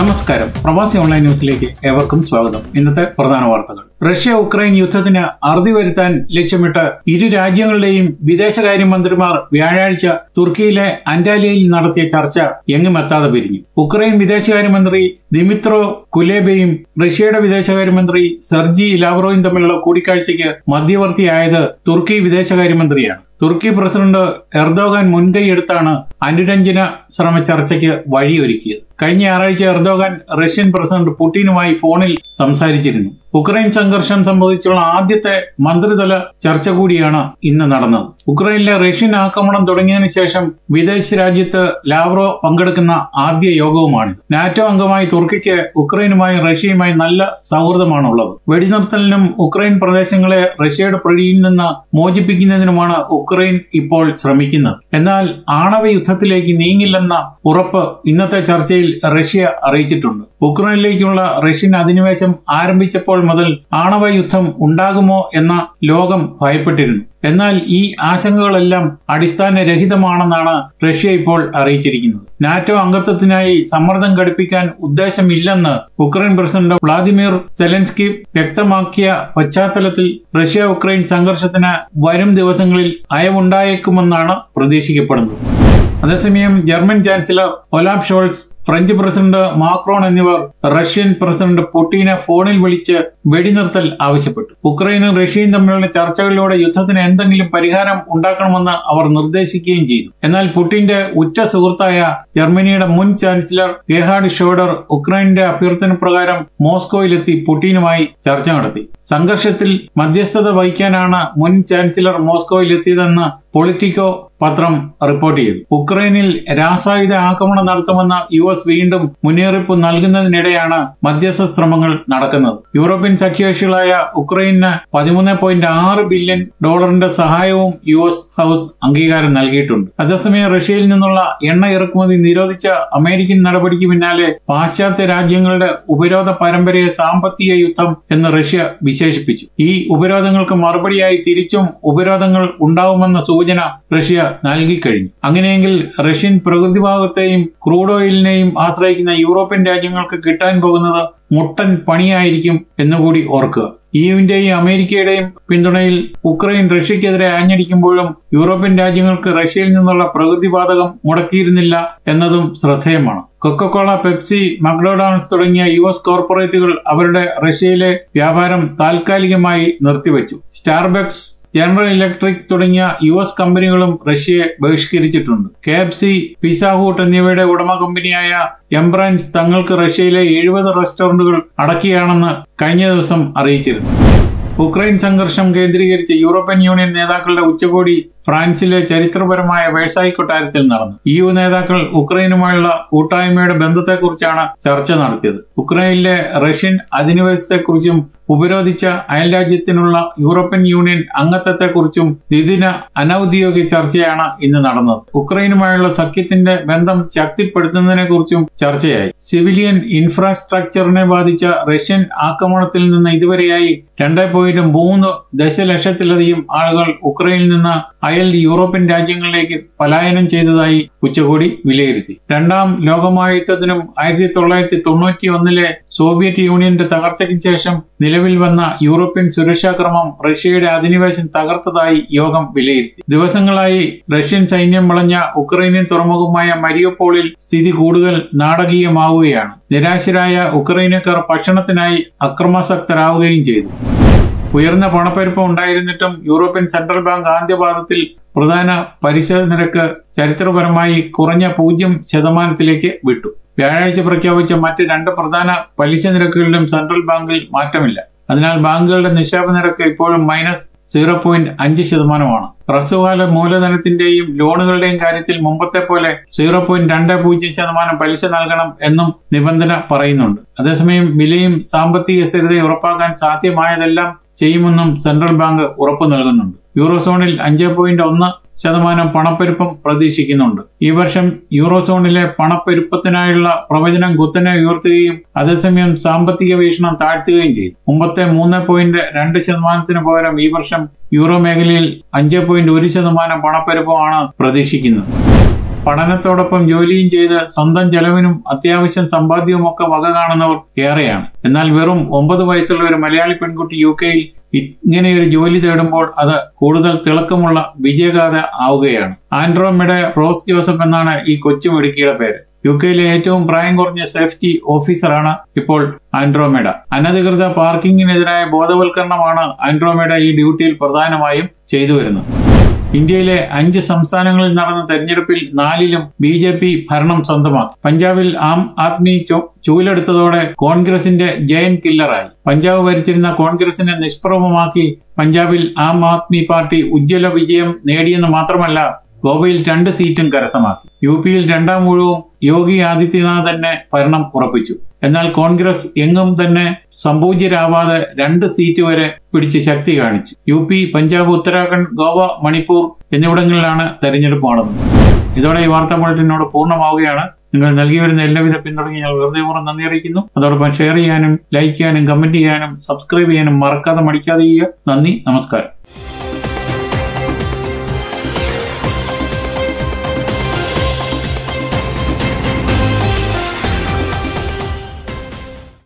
നമസ്കാരം പ്രവാസി ഓൺലൈൻ ന്യൂസിലേക്ക് ഏവർക്കും സ്വാഗതം ഇന്നത്തെ പ്രധാന വാർത്തകൾ റഷ്യ ഉക്രൈൻ യുദ്ധത്തിന് അറുതി വരുത്താൻ ലക്ഷ്യമിട്ട് ഇരു രാജ്യങ്ങളുടെയും വിദേശകാര്യമന്ത്രിമാർ വ്യാഴാഴ്ച തുർക്കിയിലെ അന്റാലിയയിൽ നടത്തിയ ചർച്ച എങ്ങും എത്താതെ പിരിഞ്ഞു ഉക്രൈൻ വിദേശകാര്യമന്ത്രി ദിമിത്രോ കുലേബയും റഷ്യയുടെ വിദേശകാര്യമന്ത്രി സെർജി ലാവ്റോയും തമ്മിലുള്ള കൂടിക്കാഴ്ചയ്ക്ക് മധ്യവർത്തിയായത് തുർക്കി വിദേശകാര്യമന്ത്രിയാണ് തുർക്കി പ്രസിഡന്റ് എർദോഗാൻ മുൻകൈയെടുത്താണ് അനുരഞ്ജന ശ്രമ ചർച്ചയ്ക്ക് വഴിയൊരുക്കിയത് കഴിഞ്ഞ ഞായറാഴ്ച എർദോഗാൻ റഷ്യൻ പ്രസിഡന്റ് പുടിനുമായി ഫോണിൽ സംസാരിച്ചിരുന്നു ഉക്രൈൻ സംഘർഷം സംബന്ധിച്ചുള്ള ആദ്യത്തെ മന്ത്രിതല ചർച്ച കൂടിയാണ് ഇന്ന് നടന്നത് ഉക്രൈനിലെ റഷ്യൻ ആക്രമണം തുടങ്ങിയതിനു ശേഷം വിദേശ രാജ്യത്ത് ലാവ്റോ പങ്കെടുക്കുന്ന ആദ്യ യോഗവുമാണിത് നാറ്റോ അംഗമായി തുർക്കിക്ക് ഉക്രൈനുമായി റഷ്യയുമായി നല്ല സൗഹൃദമാണുള്ളത് വെടിനിർത്തലിനും ഉക്രൈൻ പ്രദേശങ്ങളെ റഷ്യയുടെ പിടിയിൽ നിന്ന് മോചിപ്പിക്കുന്നതിനുമാണ് ഉക്രൈൻ ഇപ്പോൾ ശ്രമിക്കുന്നത് എന്നാൽ ആണവ യുദ്ധത്തിലേക്ക് നീങ്ങില്ലെന്ന ഉറപ്പ് ഇന്നത്തെ ചർച്ചയിൽ റഷ്യ അറിയിച്ചിട്ടുണ്ട് ഉക്രൈനിലേക്കുള്ള റഷ്യൻ അധിനിവേശം ആരംഭിച്ചപ്പോൾ മുതൽ ആണവ യുദ്ധം ഉണ്ടാകുമോ എന്ന ലോകം ഭയപ്പെട്ടിരുന്നു എന്നാൽ ഈ ആശങ്കകളെല്ലാം അടിസ്ഥാനരഹിതമാണെന്നാണ് റഷ്യ ഇപ്പോൾ അറിയിച്ചിരിക്കുന്നത് നാറ്റോ അംഗത്വത്തിനായി സമ്മർദ്ദം ഘടിപ്പിക്കാൻ ഉദ്ദേശമില്ലെന്ന് ഉക്രൈൻ പ്രസിഡന്റ് വ്ളാദിമിർ സെലൻസ്കി വ്യക്തമാക്കിയ പശ്ചാത്തലത്തിൽ റഷ്യ ഉക്രൈൻ സംഘർഷത്തിന് വരും ദിവസങ്ങളിൽ അയവുണ്ടായേക്കുമെന്നാണ് പ്രതീക്ഷിക്കപ്പെടുന്നത് അതേസമയം German chancellor Olaf Scholz French president Macron എന്നിവർ റഷ്യൻ പ്രസിഡന്റ് പുടിനെ ഫോണിൽ വിളിച്ച് വെടിനിർത്തൽ ആവശ്യപ്പെട്ടു ഉക്രൈനും റഷ്യയും തമ്മിലുള്ള ചർച്ചകളിലൂടെ യുദ്ധത്തിന് എന്തെങ്കിലും പരിഹാരം ഉണ്ടാക്കണമെന്ന് അവർ നിർദ്ദേശിക്കുകയും ചെയ്തു എന്നാൽ പുടിന്റെ ഉറ്റ സുഹൃത്തായ ജർമ്മനിയുടെ മുൻ ചാൻസലർ ഗെഹാഡ് ഷോഡർ ഉക്രൈന്റെ അഭ്യർത്ഥന പ്രകാരം മോസ്കോയിലെത്തി പുടിനുമായി ചർച്ച നടത്തി സംഘർഷത്തിൽ മധ്യസ്ഥത വഹിക്കാനാണ് മുൻ ചാൻസലർ മോസ്കോയിലെത്തിയതെന്ന് പൊളിറ്റിക്കോ പത്രം റിപ്പോർട്ട് ചെയ്തു ഉക്രൈനിൽ രാസായുധ ആക്രമണം നടത്തുമെന്ന യു എസ് വീണ്ടും മുന്നറിയിപ്പ് നൽകുന്നതിനിടെയാണ് മധ്യസ്ഥ ശ്രമങ്ങൾ നടക്കുന്നത് യൂറോപ്യൻ സഖ്യകക്ഷികളായ ഉക്രൈന് പതിമൂന്ന് പോയിന്റ് ആറ് ബില്യൺ ഡോളറിന്റെ സഹായവും യു എസ് ഹൌസ് അംഗീകാരം നൽകിയിട്ടുണ്ട് അതേസമയം റഷ്യയിൽ നിന്നുള്ള എണ്ണ ഇറക്കുമതി നിരോധിച്ച അമേരിക്കൻ നടപടിക്ക് പിന്നാലെ പാശ്ചാത്യ രാജ്യങ്ങളുടെ ഉപരോധ പരമ്പരയെ സാമ്പത്തിക യുദ്ധം എന്ന് റഷ്യ വിശേഷിപ്പിച്ചു ഈ ഉപരോധങ്ങൾക്ക് മറുപടിയായി തിരിച്ചും ഉപരോധങ്ങൾ ഉണ്ടാവുമെന്ന സൂചന റഷ്യ നൽകിക്കഴിഞ്ഞു അങ്ങനെയെങ്കിൽ റഷ്യൻ പ്രകൃതിഭാഗത്തെയും ക്രൂഡ് ഓയിലിനെയും ആശ്രയിക്കുന്ന യൂറോപ്യൻ രാജ്യങ്ങൾക്ക് കിട്ടാൻ പോകുന്നത് മുട്ടൻ പണിയായിരിക്കും എന്നുകൂടി ഓർക്കുക ഇയുവിന്റെയും അമേരിക്കയുടെയും പിന്തുണയിൽ ഉക്രൈൻ റഷ്യക്കെതിരെ ആഞ്ഞടിക്കുമ്പോഴും യൂറോപ്യൻ രാജ്യങ്ങൾക്ക് റഷ്യയിൽ നിന്നുള്ള പ്രകൃതിവാതകം മുടക്കിയിരുന്നില്ല എന്നതും ശ്രദ്ധേയമാണ് കൊക്കക്കോള പെപ്സി മക്ഡൊണാൾഡ്സ് തുടങ്ങിയ യു എസ് കോർപ്പറേറ്റുകൾ അവരുടെ റഷ്യയിലെ വ്യാപാരം താൽക്കാലികമായി നിർത്തിവച്ചു സ്റ്റാർബക്സ് ജനറൽ ഇലക്ട്രിക് തുടങ്ങിയ യു എസ് കമ്പനികളും റഷ്യയെ ബഹിഷ്കരിച്ചിട്ടുണ്ട് കെ എഫ് സി പിസാഹൂട്ട് എന്നിവയുടെ ഉടമ കമ്പനിയായ എംബ്രാൻസ് തങ്ങൾക്ക് റഷ്യയിലെ എഴുപത് റെസ്റ്റോറന്റുകൾ അടക്കിയാണെന്ന് കഴിഞ്ഞ ദിവസം അറിയിച്ചിരുന്നു ഉക്രൈൻ സംഘർഷം കേന്ദ്രീകരിച്ച് യൂറോപ്യൻ യൂണിയൻ നേതാക്കളുടെ ഉച്ചകോടി ഫ്രാൻസിലെ ചരിത്രപരമായ വേഴ്സായി കൊട്ടാരത്തിൽ നടന്നു ഇ യു നേതാക്കൾ ഉക്രൈനുമായുള്ള കൂട്ടായ്മയുടെ ബന്ധത്തെക്കുറിച്ചാണ് ചർച്ച നടത്തിയത് ഉക്രൈനിലെ റഷ്യൻ അധിനിവേശത്തെക്കുറിച്ചും ഉപരോധിച്ച അയൽരാജ്യത്തിനുള്ള യൂറോപ്യൻ യൂണിയൻ അംഗത്വത്തെക്കുറിച്ചും ദ്വിദിന അനൌദ്യോഗിക ചർച്ചയാണ് ഇന്ന് നടന്നത് ഉക്രൈനുമായുള്ള സഖ്യത്തിന്റെ ബന്ധം ശക്തിപ്പെടുത്തുന്നതിനെക്കുറിച്ചും ചർച്ചയായി സിവിലിയൻ ഇൻഫ്രാസ്ട്രക്ചറിനെ ബാധിച്ച റഷ്യൻ ആക്രമണത്തിൽ നിന്ന് ഇതുവരെയായി രണ്ട് പോയിന്റ് മൂന്ന് ദശലക്ഷത്തിലധികം ആളുകൾ ഉക്രൈനിൽ നിന്ന് അയൽ യൂറോപ്യൻ രാജ്യങ്ങളിലേക്ക് പലായനം ചെയ്തതായി ഉച്ചകോടി വിലയിരുത്തി രണ്ടാം ലോകമഹായുദ്ധത്തിനും ആയിരത്തി തൊള്ളായിരത്തി തൊണ്ണൂറ്റി ഒന്നിലെ സോവിയറ്റ് യൂണിയന്റെ തകർച്ചയ്ക്ക് ശേഷം നിലവിൽ വന്ന യൂറോപ്യൻ സുരക്ഷാക്രമം റഷ്യയുടെ അധിനിവേശം തകർത്തതായി യോഗം വിലയിരുത്തി ദിവസങ്ങളായി റഷ്യൻ സൈന്യം വളഞ്ഞ ഉക്രൈനിയൻ തുറമുഖമായ മരിയോപോളിൽ സ്ഥിതി കൂടുതൽ നാടകീയമാവുകയാണ് നിരാശരായ ഉക്രൈനക്കാർ ഭക്ഷണത്തിനായി അക്രമാസക്തരാവുകയും ചെയ്തു ഉയർന്ന പണപ്പെരുപ്പം ഉണ്ടായിരുന്നിട്ടും യൂറോപ്യൻ സെൻട്രൽ ബാങ്ക് ആദ്യപാദത്തിൽ പ്രധാന പലിശ നിരക്ക് ചരിത്രപരമായി കുറഞ്ഞ പൂജ്യം ശതമാനത്തിലേക്ക് വിട്ടു വ്യാഴാഴ്ച പ്രഖ്യാപിച്ച മറ്റ് രണ്ട് പ്രധാന പലിശ നിരക്കുകളിലും സെൻട്രൽ ബാങ്കിൽ മാറ്റമില്ല അതിനാൽ ബാങ്കുകളുടെ നിക്ഷേപ നിരക്ക് ഇപ്പോഴും മൈനസ് സീറോ പോയിന്റ് അഞ്ച് ശതമാനമാണ് ഹ്രസ്വകാല മൂലധനത്തിന്റെയും ലോണുകളുടെയും കാര്യത്തിൽ മുമ്പത്തെ പോലെ സീറോ പോയിന്റ് രണ്ട് പൂജ്യം ശതമാനം പലിശ നൽകണം എന്നും നിബന്ധന പറയുന്നുണ്ട് അതേസമയം വിലയും സാമ്പത്തിക സ്ഥിരതയും ഉറപ്പാക്കാൻ സാധ്യമായതെല്ലാം ചെയ്യുമെന്നും സെൻട്രൽ ബാങ്ക് ഉറപ്പു നൽകുന്നുണ്ട് യൂറോസോണിൽ അഞ്ച് പോയിന്റ് ഒന്ന് ശതമാനം പണപ്പെരുപ്പം പ്രതീക്ഷിക്കുന്നുണ്ട് ഈ വർഷം യൂറോസോണിലെ പണപ്പെരുപ്പത്തിനായുള്ള പ്രവചനം കുത്തനെ ഉയർത്തുകയും അതേസമയം സാമ്പത്തിക വീക്ഷണം താഴ്ത്തുകയും ചെയ്തു മുമ്പത്തെ മൂന്ന് പോയിന്റ് രണ്ട് ശതമാനത്തിന് പകരം ഈ വർഷം യൂറോ മേഖലയിൽ അഞ്ച് പോയിന്റ് ഒരു ശതമാനം പണപ്പെരുപ്പമാണ് പ്രതീക്ഷിക്കുന്നത് പഠനത്തോടൊപ്പം ജോലിയും ചെയ്ത് സ്വന്തം ചെലവിനും അത്യാവശ്യം സമ്പാദ്യവും ഒക്കെ വക കാണുന്നവർ ഏറെയാണ് എന്നാൽ വെറും ഒമ്പത് വയസ്സുള്ള ഒരു മലയാളി പെൺകുട്ടി യു കെയിൽ ഇങ്ങനെയൊരു ജോലി തേടുമ്പോൾ അത് കൂടുതൽ തിളക്കമുള്ള വിജയഗാഥ ആവുകയാണ് ആൻഡ്രോമയുടെ റോസ് ജോസഫ് എന്നാണ് ഈ കൊച്ചു മിടുക്കിയുടെ പേര് യു കെയിലെ ഏറ്റവും പ്രായം കുറഞ്ഞ സേഫ്റ്റി ഓഫീസറാണ് ഇപ്പോൾ ആൻഡ്രോമേഡ അനധികൃത പാർക്കിങ്ങിനെതിരായ ബോധവൽക്കരണമാണ് ആൻഡ്രോമേഡ ഈ ഡ്യൂട്ടിയിൽ പ്രധാനമായും ചെയ്തു വരുന്നത് ഇന്ത്യയിലെ അഞ്ച് സംസ്ഥാനങ്ങളിൽ നടന്ന തെരഞ്ഞെടുപ്പിൽ നാലിലും ബി ജെ പി ഭരണം സ്വന്തമാക്കി പഞ്ചാബിൽ ആം ആദ്മി ചൂലെടുത്തതോടെ കോൺഗ്രസിന്റെ ജയൻ കില്ലറായി പഞ്ചാബ് ഭരിച്ചിരുന്ന കോൺഗ്രസിനെ നിഷ്പ്രഭമാക്കി പഞ്ചാബിൽ ആം ആദ്മി പാർട്ടി ഉജ്ജ്വല വിജയം നേടിയെന്ന് മാത്രമല്ല ഗോവയിൽ രണ്ട് സീറ്റും കരസ്ഥമാക്കി യു പിയിൽ രണ്ടാം മുഴുവൻ യോഗി ആദിത്യനാഥ് തന്നെ ഭരണം ഉറപ്പിച്ചു എന്നാൽ കോൺഗ്രസ് എങ്ങും തന്നെ സംപൂജ്യരാവാതെ രണ്ട് സീറ്റ് വരെ പിടിച്ച് ശക്തി കാണിച്ചു യു പി പഞ്ചാബ് ഉത്തരാഖണ്ഡ് ഗോവ മണിപ്പൂർ എന്നിവിടങ്ങളിലാണ് തെരഞ്ഞെടുപ്പ് നടന്നത് ഇതോടെ ഈ വാർത്താ ബുള്ളറ്റിനോട് പൂർണ്ണമാവുകയാണ് നിങ്ങൾ നൽകി വരുന്ന എല്ലാവിധ പിന്തുണയും ഞങ്ങൾ ഹൃദയപൂർവ്വം നന്ദി അറിയിക്കുന്നു അതോടൊപ്പം ഷെയർ ചെയ്യാനും ലൈക്ക് ചെയ്യാനും കമന്റ് ചെയ്യാനും സബ്സ്ക്രൈബ് ചെയ്യാനും മറക്കാതെ മടിക്കാതെ ചെയ്യുക നന്ദി നമസ്കാരം